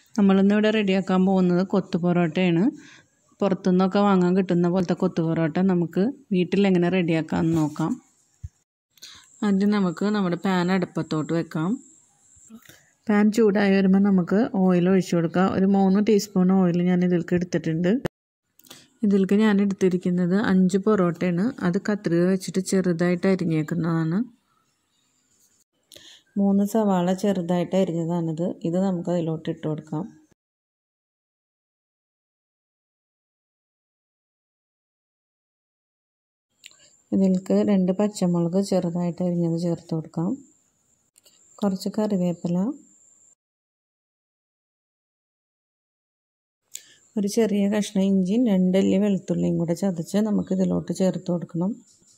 നമ്മളിന്ന് ഇവിടെ റെഡിയാക്കാൻ പോകുന്നത് കൊത്തു പൊറോട്ടയാണ് പുറത്തുനിന്നൊക്കെ വാങ്ങാൻ കിട്ടുന്ന പോലത്തെ കൊത്തു പൊറോട്ട നമുക്ക് വീട്ടിൽ എങ്ങനെ റെഡിയാക്കാമെന്ന് നോക്കാം ആദ്യം നമുക്ക് നമ്മുടെ പാൻ അടുപ്പത്തോട്ട് വെക്കാം പാൻ ചൂടായി വരുമ്പോൾ നമുക്ക് ഓയിൽ ഒഴിച്ചു കൊടുക്കാം ഒരു മൂന്ന് ടീസ്പൂൺ ഓയിൽ ഞാൻ ഇതിലേക്ക് എടുത്തിട്ടുണ്ട് ഇതിലേക്ക് ഞാൻ എടുത്തിരിക്കുന്നത് അഞ്ച് പൊറോട്ടയാണ് അത് കത്രിക വെച്ചിട്ട് ചെറുതായിട്ട് അരിഞ്ഞേക്കുന്നതാണ് മൂന്ന് സവാള ചെറുതായിട്ട് അരിഞ്ഞതാണിത് ഇത് നമുക്ക് അതിലോട്ട് ഇട്ട് കൊടുക്കാം ഇതിലേക്ക് രണ്ട് പച്ചമുളക് ചെറുതായിട്ട് അരിഞ്ഞത് ചേർത്ത് കൊടുക്കാം കുറച്ച് കറിവേപ്പില ഒരു ചെറിയ കഷ്ണം ഇഞ്ചിയും രണ്ടല്ലി വെളുത്തുള്ളിയും കൂടെ ചതച്ച് നമുക്ക് ഇതിലോട്ട് ചേർത്ത് കൊടുക്കണം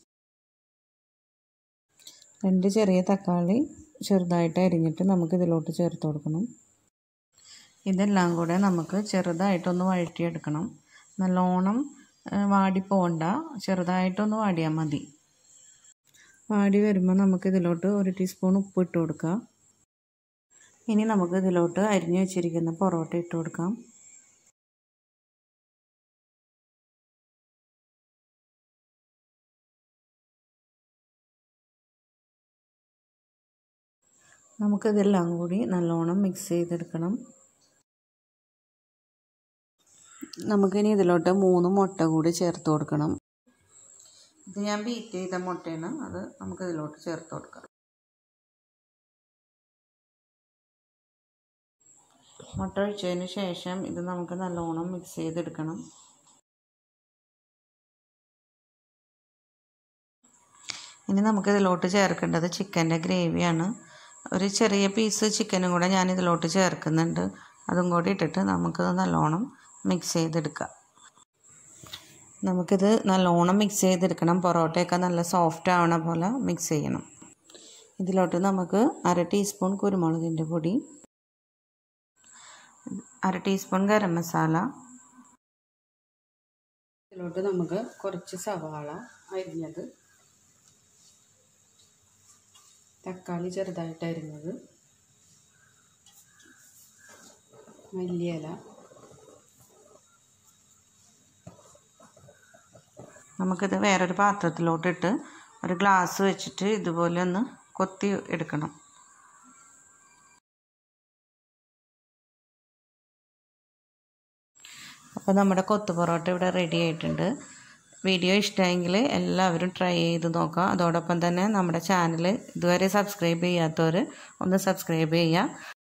രണ്ട് ചെറിയ തക്കാളി ചെറുതായിട്ട് അരിഞ്ഞിട്ട് നമുക്ക് ഇതിലോട്ട് ചേർത്ത് കൊടുക്കണം ഇതെല്ലാം കൂടെ നമുക്ക് ചെറുതായിട്ടൊന്ന് വഴറ്റിയെടുക്കണം നല്ലോണം വാടിപ്പോണ്ട ചെറുതായിട്ടൊന്ന് വാടിയാൽ മതി വാടി വരുമ്പോൾ നമുക്ക് ഇതിലോട്ട് ഒരു ടീസ്പൂൺ ഉപ്പ് ഇട്ട് കൊടുക്കാം ഇനി നമുക്ക് ഇതിലോട്ട് അരിഞ്ഞു വെച്ചിരിക്കുന്ന പൊറോട്ട ഇട്ട് കൊടുക്കാം നമുക്കിതെല്ലാം കൂടി നല്ലോണം മിക്സ് ചെയ്തെടുക്കണം നമുക്കിനി ഇതിലോട്ട് മൂന്ന് മുട്ട കൂടി ചേർത്ത് കൊടുക്കണം ഇത് ഞാൻ ബീറ്റ് ചെയ്ത മുട്ടയാണ് അത് നമുക്ക് ഇതിലോട്ട് ചേർത്ത് കൊടുക്കാം മുട്ട ഒഴിച്ചതിന് ശേഷം ഇത് നമുക്ക് നല്ലോണം മിക്സ് ചെയ്തെടുക്കണം ഇനി നമുക്ക് ഇതിലോട്ട് ചേർക്കേണ്ടത് ചിക്കൻ്റെ ഗ്രേവിയാണ് ഒരു ചെറിയ പീസ് ചിക്കനും കൂടെ ഞാൻ ഇതിലോട്ട് ചേർക്കുന്നുണ്ട് അതും കൂടി ഇട്ടിട്ട് നമുക്ക് നല്ലോണം മിക്സ് ചെയ്തെടുക്കാം നമുക്കിത് നല്ലോണം മിക്സ് ചെയ്തെടുക്കണം പൊറോട്ടയൊക്കെ നല്ല സോഫ്റ്റ് ആവണ പോലെ മിക്സ് ചെയ്യണം ഇതിലോട്ട് നമുക്ക് അര ടീസ്പൂൺ കുരുമുളകിൻ്റെ പൊടി അര ടീസ്പൂൺ ഗരം മസാല ഇതിലോട്ട് നമുക്ക് കുറച്ച് സവാള അരിഞ്ഞത് തക്കാളി ചെറുതായിട്ട് അരിഞ്ഞത് മല്ലിയില നമുക്കിത് വേറൊരു പാത്രത്തിലോട്ടിട്ട് ഒരു ഗ്ലാസ് വെച്ചിട്ട് ഇതുപോലെ ഒന്ന് കൊത്തി എടുക്കണം അപ്പോൾ നമ്മുടെ കൊത്തു പൊറോട്ട ഇവിടെ റെഡി ആയിട്ടുണ്ട് വീഡിയോ ഇഷ്ടമെങ്കിൽ എല്ലാവരും ട്രൈ ചെയ്ത് നോക്കാം അതോടൊപ്പം തന്നെ നമ്മുടെ ചാനൽ ഇതുവരെ സബ്സ്ക്രൈബ് ചെയ്യാത്തവർ ഒന്ന് സബ്സ്ക്രൈബ് ചെയ്യുക